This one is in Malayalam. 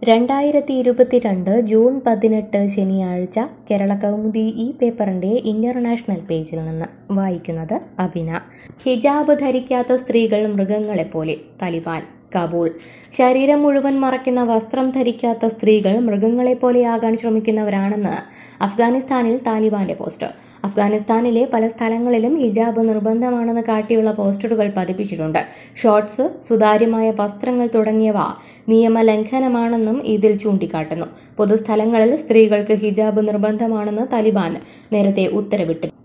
രണ്ടായിരത്തി ഇരുപത്തിരണ്ട് ജൂൺ പതിനെട്ട് ശനിയാഴ്ച കേരള കൗമുദി ഈ പേപ്പറിന്റെ ഇന്റർനാഷണൽ പേജിൽ നിന്ന് വായിക്കുന്നത് അഭിന ഹിജാബ് ധരിക്കാത്ത സ്ത്രീകൾ മൃഗങ്ങളെപ്പോലെ താലിബാൻ കാബൂൾ ശരീരം മുഴുവൻ മറയ്ക്കുന്ന വസ്ത്രം ധരിക്കാത്ത സ്ത്രീകൾ മൃഗങ്ങളെപ്പോലെയാകാൻ ശ്രമിക്കുന്നവരാണെന്ന് അഫ്ഗാനിസ്ഥാനിൽ താലിബാന്റെ പോസ്റ്റ് അഫ്ഗാനിസ്ഥാനിലെ പല സ്ഥലങ്ങളിലും ഹിജാബ് നിർബന്ധമാണെന്ന് കാട്ടിയുള്ള പോസ്റ്ററുകൾ പതിപ്പിച്ചിട്ടുണ്ട് ഷോർട്സ് സുതാര്യമായ വസ്ത്രങ്ങൾ തുടങ്ങിയവ നിയമലംഘനമാണെന്നും ഇതിൽ ചൂണ്ടിക്കാട്ടുന്നു പൊതുസ്ഥലങ്ങളിൽ സ്ത്രീകൾക്ക് ഹിജാബ് നിർബന്ധമാണെന്ന് താലിബാൻ നേരത്തെ ഉത്തരവിട്ടു